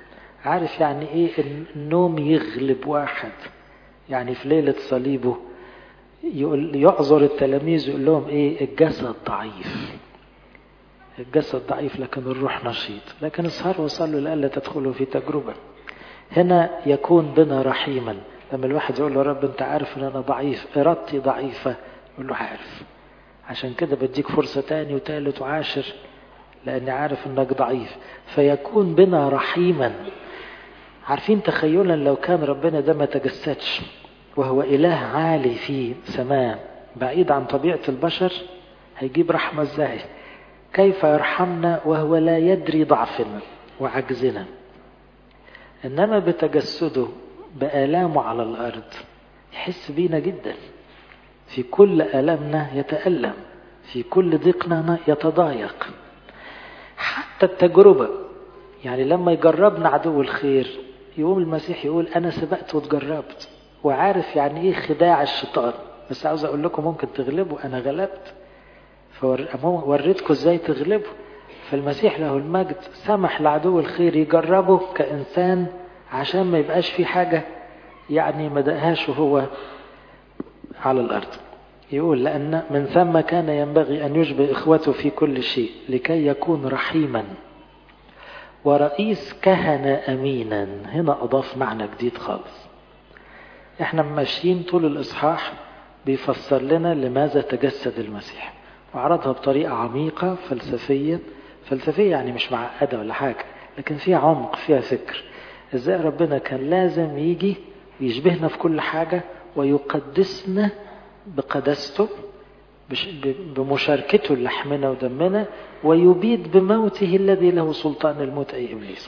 عارف يعني ايه النوم يغلب واحد يعني في ليلة صليبه يقول يعذر التلاميذ يقول لهم ايه الجسد ضعيف الجسد ضعيف لكن الروح نشيط لكن اسهروا وصلوا لألا تدخلوا في تجربة هنا يكون بنا رحيما لما الواحد يقول له رب انت عارف ان انا ضعيف ارادتي ضعيفة يقول له عارف عشان كده بديك فرصة تاني وتالت وعاشر لاني عارف انك ضعيف فيكون بنا رحيما عارفين تخيلا لو كان ربنا ده ما تجسدش وهو اله عالي في سماء بعيد عن طبيعة البشر هيجيب رحمة ازاي كيف يرحمنا وهو لا يدري ضعفنا وعجزنا انما بتجسده بآلامه على الارض يحس بينا جدا في كل ألمنا يتألم في كل ضيقنا يتضايق حتى التجربة يعني لما يجربنا عدو الخير يقوم المسيح يقول أنا سبقت وتجربت وعارف يعني إيه خداع الشيطان بس عاوز أقول لكم ممكن تغلبوا أنا غلبت فوريتكم إزاي تغلبوا فالمسيح له المجد سمح لعدو الخير يجربه كإنسان عشان ما يبقاش في حاجة يعني ما دقهاش وهو على الأرض يقول لأن من ثم كان ينبغي أن يشبه إخوته في كل شيء لكي يكون رحيما ورئيس كهنة أمينا هنا أضاف معنى جديد خالص احنا ماشيين طول الإصحاح بيفسر لنا لماذا تجسد المسيح وعرضها بطريقة عميقة فلسفية فلسفية يعني مش معقدة ولا حاجة لكن فيها عمق فيها فكر ازاي ربنا كان لازم يجي ويشبهنا في كل حاجة ويقدسنا بقدسته بمشاركته لحمنا ودمنا ويبيد بموته الذي له سلطان الموت أي إبليس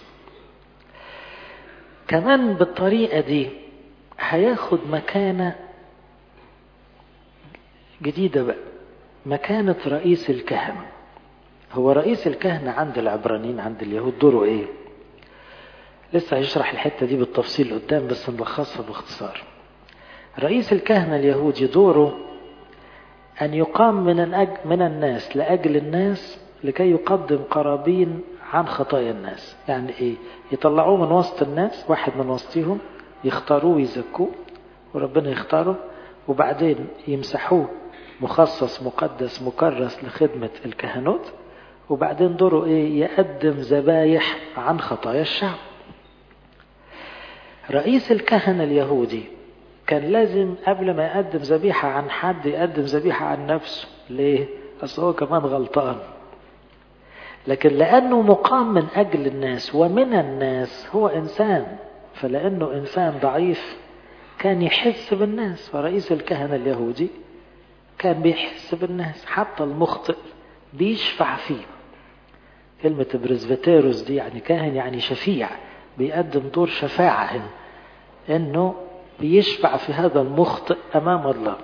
كمان بالطريقة دي هياخد مكانة جديدة بقى مكانة رئيس الكهنة هو رئيس الكهنة عند العبرانيين عند اليهود دوره ايه لسه هيشرح الحتة دي بالتفصيل قدام بس نلخصها باختصار رئيس الكهنة اليهودي دوره أن يقام من أجل من الناس لأجل الناس لكي يقدم قرابين عن خطايا الناس يعني إيه يطلعوه من وسط الناس واحد من وسطهم يختاروه ويزكوه وربنا يختاره وبعدين يمسحوه مخصص مقدس مكرس لخدمة الكهنوت وبعدين دوره إيه يقدم ذبايح عن خطايا الشعب رئيس الكهنة اليهودي كان لازم قبل ما يقدم ذبيحة عن حد يقدم ذبيحة عن نفسه ليه؟ أصل هو كمان غلطان لكن لأنه مقام من أجل الناس ومن الناس هو إنسان فلأنه إنسان ضعيف كان يحس بالناس فرئيس الكهنة اليهودي كان بيحس بالناس حتى المخطئ بيشفع فيه كلمة برزفتيروس دي يعني كاهن يعني شفيع بيقدم دور شفاعة هنا انه بيشفع في هذا المخطئ امام الله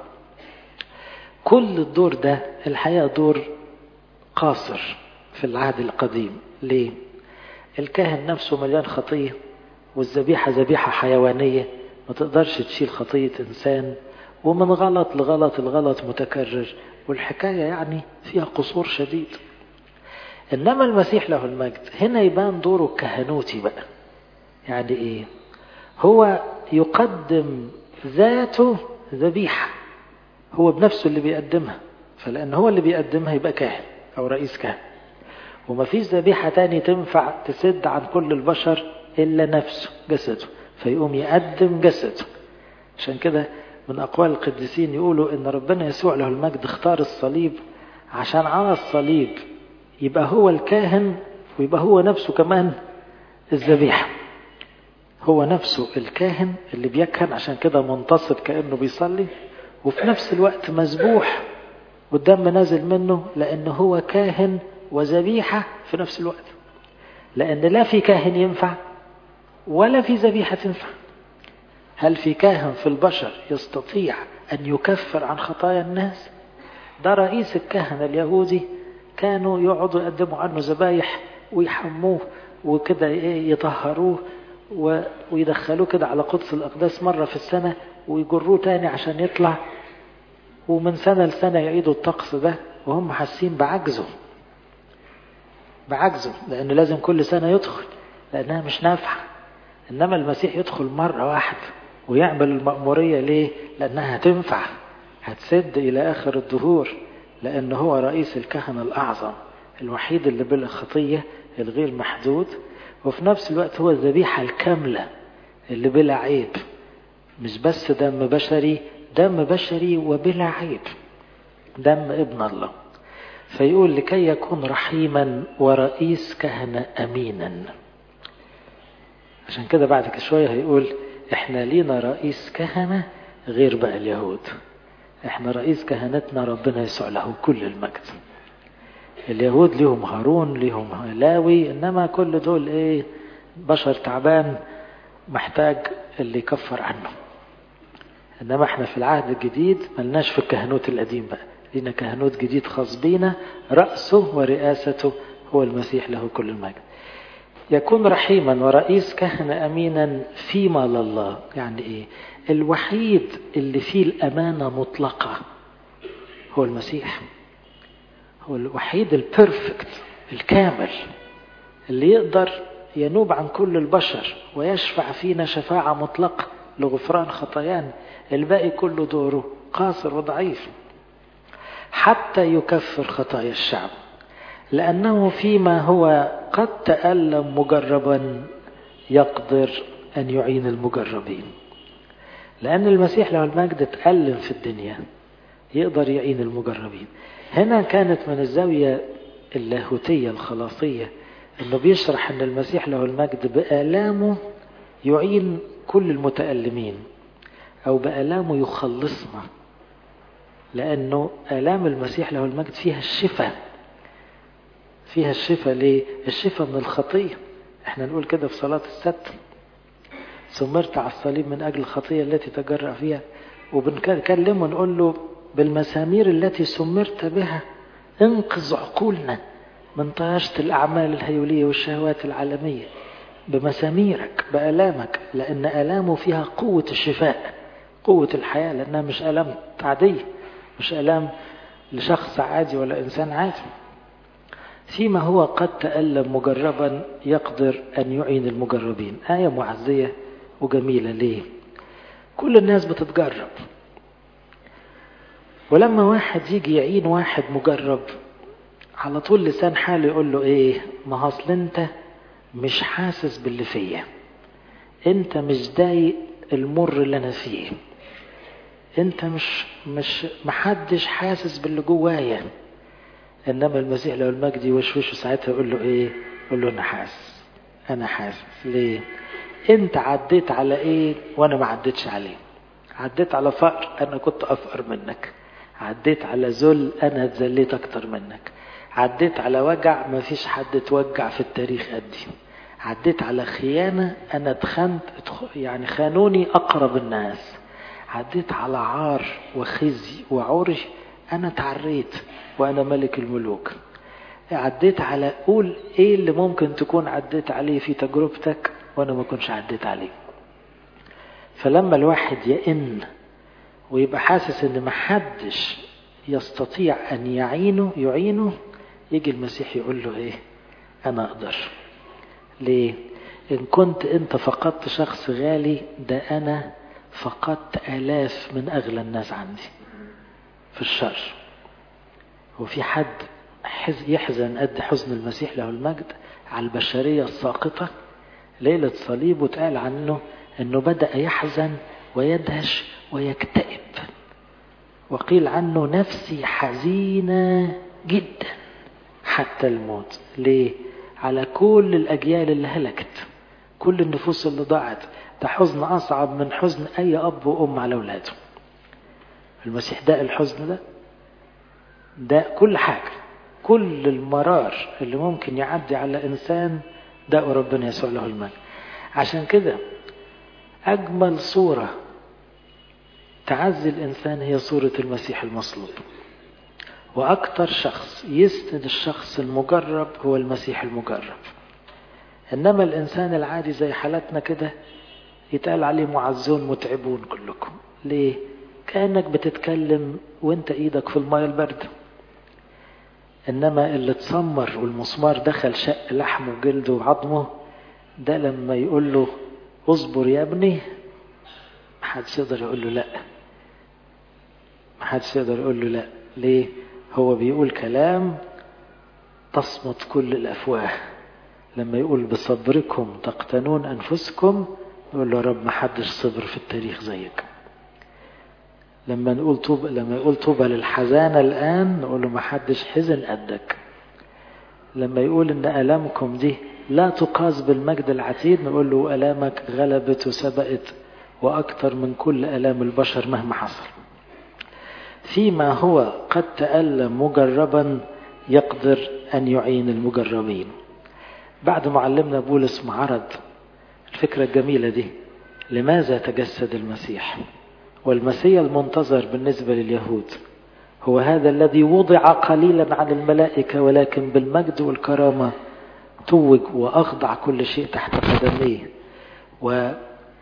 كل الدور ده الحقيقة دور قاصر في العهد القديم ليه الكاهن نفسه مليان خطية والذبيحة ذبيحة حيوانية ما تقدرش تشيل خطية إنسان ومن غلط لغلط الغلط متكرر والحكاية يعني فيها قصور شديد إنما المسيح له المجد هنا يبان دوره الكهنوتي بقى يعني إيه هو يقدم ذاته ذبيحة هو بنفسه اللي بيقدمها فلأن هو اللي بيقدمها يبقى كاهن أو رئيس كاهن وما فيش ذبيحة تاني تنفع تسد عن كل البشر إلا نفسه جسده فيقوم يقدم جسده عشان كده من أقوال القديسين يقولوا إن ربنا يسوع له المجد اختار الصليب عشان على الصليب يبقى هو الكاهن ويبقى هو نفسه كمان الذبيحة هو نفسه الكاهن اللي بيكهن عشان كده منتصب كأنه بيصلي وفي نفس الوقت مذبوح والدم نازل منه لأنه هو كاهن وذبيحة في نفس الوقت لأن لا في كاهن ينفع ولا في ذبيحة تنفع هل في كاهن في البشر يستطيع أن يكفر عن خطايا الناس ده رئيس الكهنة اليهودي كانوا يقعدوا يقدموا عنه ذبايح ويحموه وكده يطهروه ويدخلوه كده على قدس الأقداس مرة في السنة ويجروه تاني عشان يطلع ومن سنة لسنة يعيدوا الطقس ده وهم حاسين بعجزه بعجزه لأنه لازم كل سنة يدخل لأنها مش نافعة إنما المسيح يدخل مرة واحدة ويعمل المأمورية ليه لأنها تنفع هتسد إلى آخر الدهور لأنه هو رئيس الكهنة الأعظم الوحيد اللي بلا خطية الغير محدود وفي نفس الوقت هو الذبيحة الكاملة اللي بلا عيب مش بس دم بشري دم بشري وبلا عيب دم ابن الله فيقول لكي يكون رحيما ورئيس كهنة أمينا عشان كده بعد شوية هيقول احنا لينا رئيس كهنة غير بقى اليهود احنا رئيس كهنتنا ربنا يسوع له كل المجد اليهود ليهم هارون ليهم لاوي انما كل دول ايه بشر تعبان محتاج اللي يكفر عنه انما احنا في العهد الجديد ملناش في الكهنوت القديم بقى لينا كهنوت جديد خاص بينا رأسه ورئاسته هو المسيح له كل المجد يكون رحيما ورئيس كهنة أمينا فيما لله يعني إيه الوحيد اللي فيه الأمانة مطلقة هو المسيح هو الوحيد البرفكت الكامل اللي يقدر ينوب عن كل البشر ويشفع فينا شفاعة مطلقة لغفران خطايانا الباقي كله دوره قاصر وضعيف حتى يكفر خطايا الشعب لأنه فيما هو قد تألم مجربا يقدر أن يعين المجربين لأن المسيح له المجد تألم في الدنيا يقدر يعين المجربين هنا كانت من الزاوية اللاهوتية الخلاصية أنه بيشرح أن المسيح له المجد بآلامه يعين كل المتألمين أو بآلامه يخلصنا لأنه آلام المسيح له المجد فيها الشفاء فيها الشفاء ليه؟ الشفاء من الخطية احنا نقول كده في صلاة الست سمرت على الصليب من أجل الخطية التي تجرأ فيها وبنكلمه نقول له بالمسامير التي سمرت بها انقذ عقولنا من طياشة الأعمال الهيولية والشهوات العالمية بمساميرك بآلامك لأن آلامه فيها قوة الشفاء قوة الحياة لأنها مش آلام عادية مش آلام لشخص عادي ولا إنسان عادي فيما هو قد تألم مجربا يقدر أن يعين المجربين آية معزية وجميلة ليه كل الناس بتتجرب ولما واحد يجي يعين واحد مجرب على طول لسان حاله يقول له ايه ما اصل انت مش حاسس باللي فيا انت مش ضايق المر اللي انا فيه انت مش مش محدش حاسس باللي جوايا انما المسيح لو المجد يوشوشه ساعتها يقول له ايه يقول له انا حاسس انا حاسس ليه انت عديت على ايه وانا ما عديتش عليه عديت على فقر انا كنت افقر منك عديت على ذل انا اتذليت اكتر منك عديت على وجع ما فيش حد اتوجع في التاريخ قدي عديت على خيانة انا اتخنت يعني خانوني اقرب الناس عديت على عار وخزي وعري انا تعريت وانا ملك الملوك عديت على قول ايه اللي ممكن تكون عديت عليه في تجربتك وانا ما كنتش عديت عليه فلما الواحد يئن ويبقى حاسس ان محدش يستطيع ان يعينه يعينه يجي المسيح يقول له ايه انا اقدر ليه ان كنت انت فقدت شخص غالي ده انا فقدت الاف من اغلى الناس عندي في الشر وفي حد يحزن قد حزن المسيح له المجد على البشرية الساقطة ليلة صليب وتقال عنه انه بدأ يحزن ويدهش ويكتئب وقيل عنه نفسي حزينة جدا حتى الموت ليه على كل الأجيال اللي هلكت كل النفوس اللي ضاعت ده حزن أصعب من حزن أي أب وأم على أولاده المسيح ده الحزن ده ده كل حاجة كل المرار اللي ممكن يعدي على إنسان ده ربنا يسوع له المجد عشان كده أجمل صورة تعزي الإنسان هي صورة المسيح المصلوب وأكثر شخص يسند الشخص المجرب هو المسيح المجرب إنما الإنسان العادي زي حالتنا كده يتقال عليه معزون متعبون كلكم ليه؟ كأنك بتتكلم وانت ايدك في الماء الباردة انما اللي اتسمر والمسمار دخل شق لحمه وجلده وعظمه ده لما يقول له اصبر يا ابني محدش يقدر يقول له لا محدش يقدر يقول له لا ليه هو بيقول كلام تصمت كل الافواه لما يقول بصبركم تقتنون انفسكم يقول له يا رب محدش صبر في التاريخ زيك لما نقول طوبى لما يقول طوبى للحزانة الآن نقول له ما حدش حزن قدك لما يقول إن آلامكم دي لا تقاس بالمجد العتيد نقول له آلامك غلبت وسبقت وأكثر من كل آلام البشر مهما حصل فيما هو قد تألم مجربا يقدر أن يعين المجربين بعد معلمنا بولس معرض الفكرة الجميلة دي لماذا تجسد المسيح والمسيح المنتظر بالنسبة لليهود هو هذا الذي وضع قليلا عن الملائكة ولكن بالمجد والكرامة توج وأخضع كل شيء تحت قدميه وكان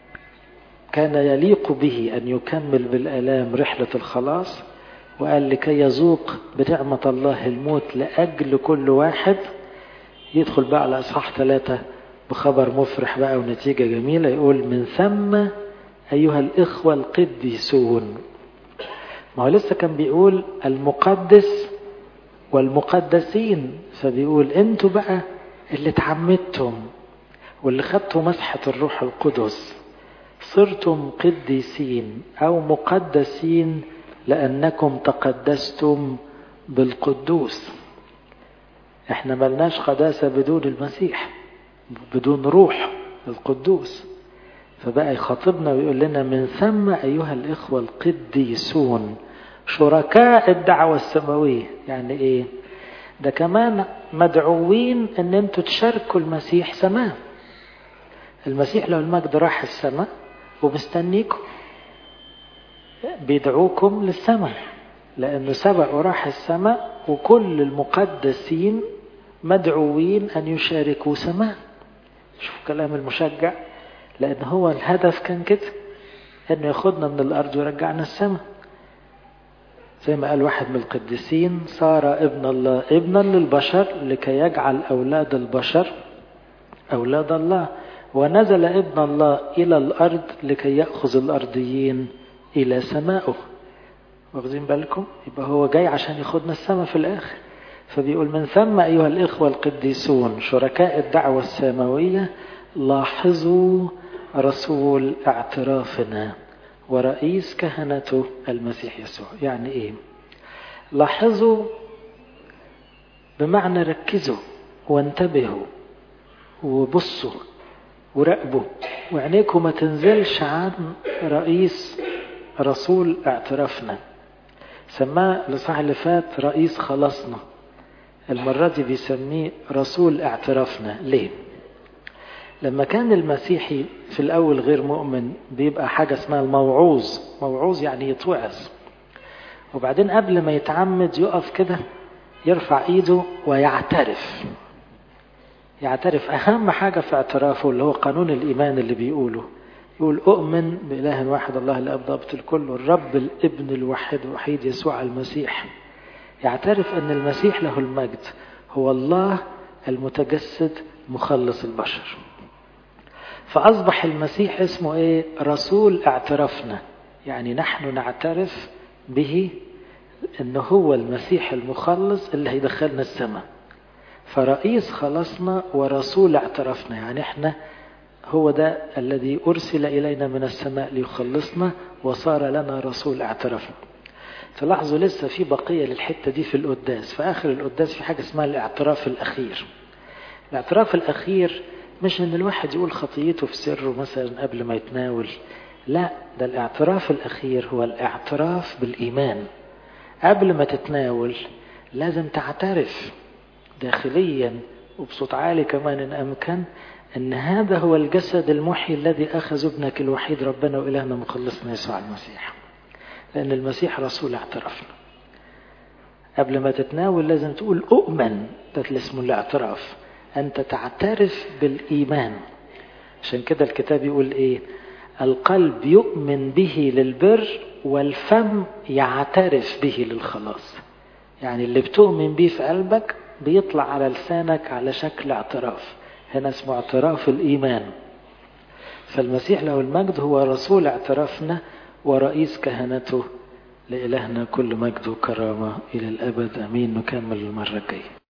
يليق به أن يكمل بالآلام رحلة الخلاص وقال لكي يذوق بنعمة الله الموت لأجل كل واحد يدخل بقى على إصحاح ثلاثة بخبر مفرح بقى ونتيجة جميلة يقول من ثم أيها الإخوة القديسون ما هو لسه كان بيقول المقدس والمقدسين فبيقول انتوا بقى اللي اتعمدتم واللي خدتوا مسحة الروح القدس صرتم قديسين أو مقدسين لأنكم تقدستم بالقدوس احنا ملناش قداسة بدون المسيح بدون روح القدوس فبقى يخاطبنا ويقول لنا من ثم أيها الإخوة القديسون شركاء الدعوة السماوية يعني إيه ده كمان مدعوين ان انتوا تشاركوا المسيح سماء المسيح لو المجد راح السماء ومستنيكم بيدعوكم للسماء لانه سبق وراح السماء وكل المقدسين مدعوين ان يشاركوا سماء شوف كلام المشجع لان هو الهدف كان كده انه ياخدنا من الارض ويرجعنا السماء زي ما قال واحد من القديسين صار ابن الله ابنا للبشر لكي يجعل أولاد البشر أولاد الله ونزل ابن الله إلى الأرض لكي يأخذ الأرضيين إلى سمائه واخدين بالكم يبقى هو جاي عشان ياخدنا السماء في الآخر فبيقول من ثم أيها الإخوة القديسون شركاء الدعوة السماوية لاحظوا رسول اعترافنا ورئيس كهنته المسيح يسوع يعني ايه لاحظوا بمعنى ركزوا وانتبهوا وبصوا وراقبوا وعينيكم ما تنزلش عن رئيس رسول اعترافنا سماه الاصحاح اللي فات رئيس خلاصنا المرة دي بيسميه رسول اعترافنا ليه لما كان المسيحي في الأول غير مؤمن بيبقى حاجة اسمها الموعوظ موعوظ يعني يتوعظ وبعدين قبل ما يتعمد يقف كده يرفع ايده ويعترف يعترف أهم حاجة في اعترافه اللي هو قانون الإيمان اللي بيقوله يقول أؤمن بإله واحد الله الأب ضابط الكل والرب الابن الوحيد الوحيد يسوع المسيح يعترف أن المسيح له المجد هو الله المتجسد مخلص البشر فأصبح المسيح اسمه إيه؟ رسول اعترافنا يعني نحن نعترف به أنه هو المسيح المخلص اللي هيدخلنا السماء فرئيس خلصنا ورسول اعترفنا يعني احنا هو ده الذي أرسل إلينا من السماء ليخلصنا وصار لنا رسول اعترفنا تلاحظوا لسه في بقية للحتة دي في القداس في آخر القداس في حاجة اسمها الاعتراف الأخير الاعتراف الأخير مش ان الواحد يقول خطيته في سره مثلا قبل ما يتناول لا ده الاعتراف الاخير هو الاعتراف بالايمان قبل ما تتناول لازم تعترف داخليا وبصوت عالي كمان ان امكن ان هذا هو الجسد المحيي الذي اخذ ابنك الوحيد ربنا والهنا مخلصنا يسوع المسيح لان المسيح رسول اعترفنا قبل ما تتناول لازم تقول اؤمن ده اللي اسمه الاعتراف أنت تعترف بالإيمان عشان كده الكتاب يقول إيه القلب يؤمن به للبر والفم يعترف به للخلاص يعني اللي بتؤمن به في قلبك بيطلع على لسانك على شكل اعتراف هنا اسمه اعتراف الإيمان فالمسيح له المجد هو رسول اعترافنا ورئيس كهنته لإلهنا كل مجد وكرامة إلى الأبد أمين نكمل المرة الجاية